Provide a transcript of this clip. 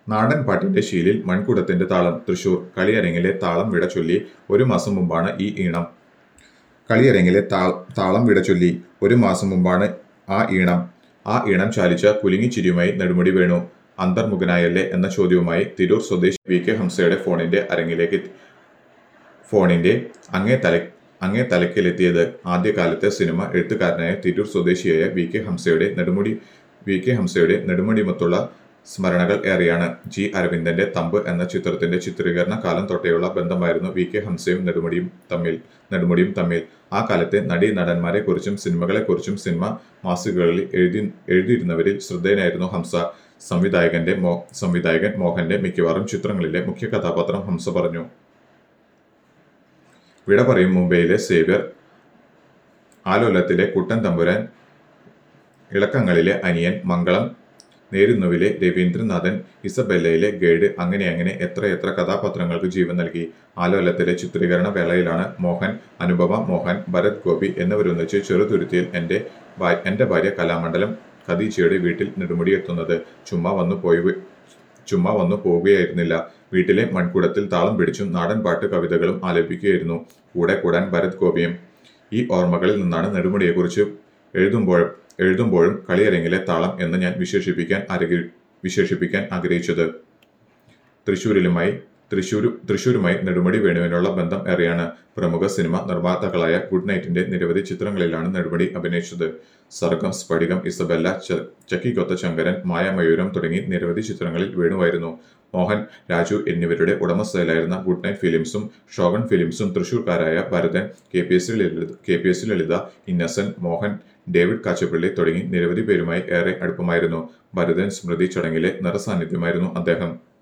നാടൻ പാട്ടിന്റെ ശീലിൽ മൺകുടത്തിന്റെ താളം തൃശൂർ കളിയരങ്ങിലെ താളം വിട ചൊല്ലി ഒരു മാസം മുമ്പാണ് ഈ ഈണം കളിയരങ്ങിലെ താ- താളം വിട ചൊല്ലി ഒരു മാസം മുമ്പാണ് ആ ഈണം ആ ഈണം ചാലിച്ച കുലുങ്ങിച്ചിരിയുമായി നെടുമുടി വേണു അന്തർമുഖനായല്ലേ എന്ന ചോദ്യവുമായി തിരൂർ സ്വദേശി വി കെ ഹംസയുടെ ഫോണിന്റെ അരങ്ങിലേക്ക് എത്തി- ഫോണിന്റെ അങ്ങേ തല അങ്ങേ തലക്കിലെത്തിയത് ആദ്യകാലത്തെ സിനിമ എഴുത്തുകാരനായ തിരൂർ സ്വദേശിയായ വി കെ ഹംസയുടെ നെടുമുടി വി കെ ഹംസയുടെ നെടുമുടിമത്തുള്ള സ്മരണകൾ ഏറെയാണ് ജി അരവിന്ദന്റെ തമ്പ് എന്ന ചിത്രത്തിന്റെ ചിത്രീകരണ കാലം തൊട്ടേയുള്ള ബന്ധമായിരുന്നു വി കെ ഹംസയും നെടുമുടിയും തമ്മിൽ നെടുമുടിയും തമ്മിൽ ആ കാലത്തെ നടീ നടന്മാരെ കുറിച്ചും സിനിമകളെ കുറിച്ചും സിനിമ മാസികകളിൽ എഴുതി എഴുതിയിരുന്നവരിൽ ശ്രദ്ധേയനായിരുന്നു ഹംസ സംവിധായകന്റെ മോ സംവിധായകൻ മോഹന്റെ മിക്കവാറും ചിത്രങ്ങളിലെ മുഖ്യ കഥാപാത്രം ഹംസ പറഞ്ഞു വിട പറയും മുംബൈയിലെ സേവ്യർ ആലോലത്തിലെ കുട്ടൻ തമ്പുരാൻ ഇളക്കങ്ങളിലെ അനിയൻ മംഗളം നേരുന്നുവിലെ രവീന്ദ്രനാഥൻ ഇസബെല്ലയിലെ ഗൈഡ് അങ്ങനെ അങ്ങനെ എത്രയെത്ര കഥാപാത്രങ്ങൾക്ക് ജീവൻ നൽകി ആലോലത്തിലെ ചിത്രീകരണ വേളയിലാണ് മോഹൻ അനുപമ മോഹൻ ഭരത് ഗോപി എന്നിവരൊന്നിച്ച് ചെറുതുരുത്തിയിൽ എൻ്റെ ഭാ- എൻ്റെ ഭാര്യ കലാമണ്ഡലം ഖദീജയുടെ വീട്ടിൽ നെടുമുടിയെത്തുന്നത് ചുമ്മാ വന്നു പോയി ചുമ്മാ വന്നു പോവുകയായിരുന്നില്ല വീട്ടിലെ മൺകുടത്തിൽ താളം പിടിച്ചും നാടൻ പാട്ട് കവിതകളും ആലപിക്കുകയായിരുന്നു കൂടെ കൂടാൻ ഭരത് ഗോപിയും ഈ ഓർമ്മകളിൽ നിന്നാണ് നെടുമുടിയെക്കുറിച്ച് എഴുതുമ്പോൾ എഴുതുമ്പോഴും കളിയരങ്ങിലെ താളം എന്ന് ഞാൻ വിശേഷിപ്പിക്കാൻ ആഗ്രഹി വിശേഷിപ്പിക്കാൻ ആഗ്രഹിച്ചത് തൃശൂരിലുമായി തൃശൂർ തൃശൂരുമായി നെടുമുടി വേണുവിനുള്ള ബന്ധം ഏറെയാണ് പ്രമുഖ സിനിമ നിർമ്മാതാക്കളായ ഗുഡ് നൈറ്റിന്റെ നിരവധി ചിത്രങ്ങളിലാണ് നെടുമുടി അഭിനയിച്ചത് സർഗം സ്ഫടികം ഇസബെല്ല ച- ചക്കിക്കൊത്ത ശങ്കരൻ മായാമയൂരം തുടങ്ങി നിരവധി ചിത്രങ്ങളിൽ വേണുവായിരുന്നു മോഹൻ രാജു എന്നിവരുടെ ഉടമസ്ഥയിലായിരുന്ന ഗുഡ് നൈറ്റ് ഫിലിംസും ഷോഗൺ ഫിലിംസും തൃശൂർക്കാരായ Bharathan K P S Lalitha K P S Lalitha Innocent Mohan David Kachappilly തുടങ്ങി നിരവധി പേരുമായി ഏറെ അടുപ്പമായിരുന്നു ഭരതൻ സ്മൃതി ചടങ്ങിലെ നിറസാന്നിധ്യമായിരുന്നു അദ്ദേഹം